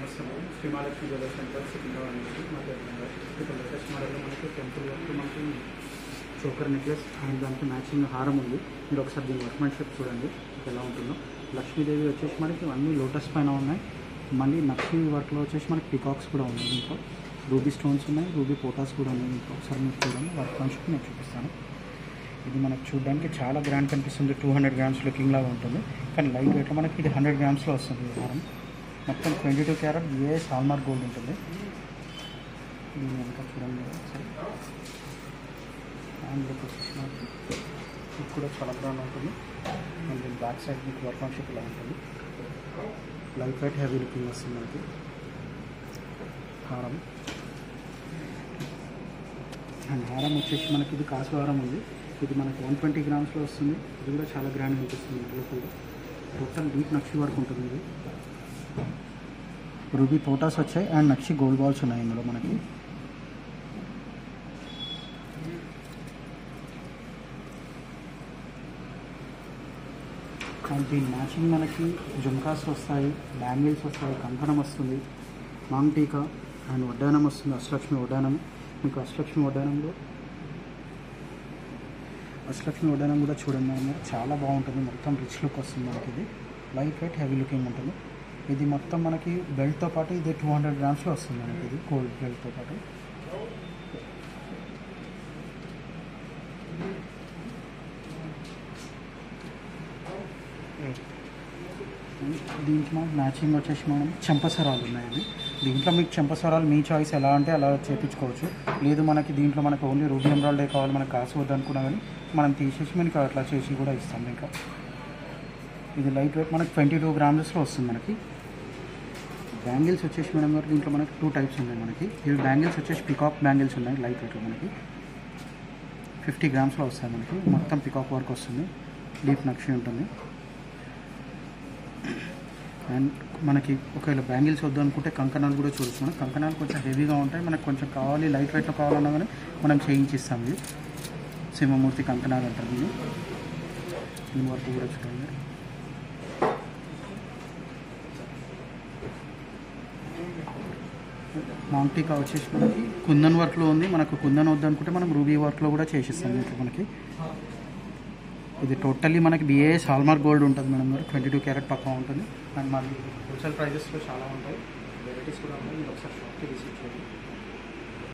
నమస్కారం శ్రీమాలక్ష్మి jeweller centre Secunderabad నుంచి మా పేరు రంగారావు. ఇక్కడ లేటెస్ట్ మోడల్లో మనకి టెంపుల్ వర్క్ మనకి చోకర్ నెక్లెస్ అండ్ దానికి మ్యాచింగ్ హారం ఉంది మీరు ఒకసారి దీని వర్క్మెన్షిప్ చూడండి ఎలా ఉంటుందో లక్ష్మీదేవి వచ్చేసి మనకి అన్ని లోటస్ పైన ఉన్నాయి మళ్ళీ లక్ష్మీ వర్క్లో వచ్చేసి మనకి పికాక్స్ కూడా ఉన్నాయి దీంట్లో రూబీ స్టోన్స్ ఉన్నాయి రూబీ పోటాస్ కూడా ఉన్నాయి దీంట్లో ఒకసారి మీరు చూడండి వర్క్మెన్షిప్ నేను చూపిస్తాను ఇది మనకు చూడడానికి చాలా గ్రాండ్ కనిపిస్తుంది టూ హండ్రెడ్ గ్రామ్స్ లుకింగ్ లాగా ఉంటుంది కానీ లైట్ వెయిట్లో మనకి ఇది హండ్రెడ్ గ్రామ్స్లో వస్తుంది ఈ హారం మొత్తం twenty two carat US hallmark gold ఉంటుంది దీని వెనక చూడండి ఒకసారి హ్యాండ్లోకి వచ్చేసి మనకి ఇది కూడా చాలా గ్రాండ్ ఉంటుంది అండ్ దీని బ్యాక్ సైడ్ మీకు వర్క్మెన్షిప్ ఇలా ఉంటుంది లైట్ వెయిట్ హెవీ లుకింగ్ వస్తుంది మనకి హారం అండ్ హారం వచ్చేసి మనకి ఇది కాసు హారం ఉంది ఇది మనకి వన్ ట్వంటీ గ్రామ్స్లో వస్తుంది ఇది కూడా చాలా గ్రాండ్ అనిపిస్తుంది ఇందులో కూడా టోటల్ డీప్ నక్షి వరకు ఉంటుంది ఇది రూబీ పోటాస్ వచ్చాయి అండ్ నక్షి గోల్డ్ బాల్స్ ఉన్నాయి ఇందులో మనకి అండ్ దీని మ్యాచింగ్ మనకి జుమ్కాస్ వస్తాయి బ్యాంగిల్స్ వస్తాయి కంకణం వస్తుంది మాంగ్ టీకా అండ్ వడ్డానం వస్తుంది అష్టలక్ష్మి వడ్డానం మీకు అష్టలక్ష్మి వడ్డానంలో అష్టలక్ష్మి వడ్డానం కూడా చూడండి మీరు చాలా బాగుంటుంది మొత్తం రిచ్ లుక్ వస్తుంది మనకి ఇది లైట్ వెయిట్ హెవీ లుకింగ్ ఉంటుంది ఇది మొత్తం మనకి బెల్ట్తో పాటు ఇది టూ హండ్రెడ్ గ్రామ్స్లో వస్తుంది మనకి ఇది గోల్డ్ బెల్ట్తో పాటు దీంట్లో మనకి మ్యాచింగ్ వచ్చేసి మనం చెంపసరాలు ఉన్నాయండి దీంట్లో మీకు చెంపసరాలు మీ చాయిస్ ఎలా అంటే అలా చేపించుకోవచ్చు లేదు మనకి దీంట్లో మనకు ఓన్లీ రూబీ ఎంబ్రాయిడరీ కావాలి మనకు కాసు వద్దు అనుకున్నా కానీ మనం తీసేసి మనకి అట్లా చేసి కూడా ఇస్తాం ఇంకా ఇది లైట్ వెయిట్ మనకి ట్వంటీ టూ గ్రామ్స్లో వస్తుంది మనకి బ్యాంగిల్స్ వచ్చేసి మేడం గారు దీంట్లో మనకి టూ టైప్స్ ఉన్నాయి మనకి ఇవి బ్యాంగిల్స్ వచ్చేసి పికాక్ బ్యాంగిల్స్ ఉన్నాయి లైట్ వెయిట్లో మనకి ఫిఫ్టీ గ్రామ్స్లో వస్తాయి మనకి మొత్తం పికాక్ వర్క్ వస్తుంది డీప్ నక్షి ఉంటుంది అండ్ మనకి ఒకవేళ బ్యాంగిల్స్ వద్దు అనుకుంటే కంకణాలు కూడా చూడొచ్చు మనం కంకణాలు కొంచెం హెవీగా ఉంటాయి మనకు కొంచెం కావాలి లైట్ వెయిట్లో కావాలన్నా కానీ మనం చేయించిస్తాం ఇది సింహమూర్తి కంకణాలు అంటారు దీన్ని దీని వరకు కూడా చూడండి మాంటికా వచ్చేసి మనకి కుందన్ వర్క్లో ఉంది మనకు కుందన్ వద్దు అనుకుంటే మనం రూబీ వర్క్లో కూడా చేసిస్తాం దీంట్లో మనకి ఇది టోటల్లీ మనకి బిఏఎస్ హాల్మార్క్ గోల్డ్ ఉంటుంది మేడం గారు ట్వంటీ టూ క్యారెట్ పక్కా ఉంటుంది అండ్ మళ్ళీ హోల్సేల్ ప్రైజెస్లో చాలా ఉంటాయి వెరైటీస్ కూడా ఉన్నాయి మీరు ఒకసారి షాప్కి విజిట్ చేయండి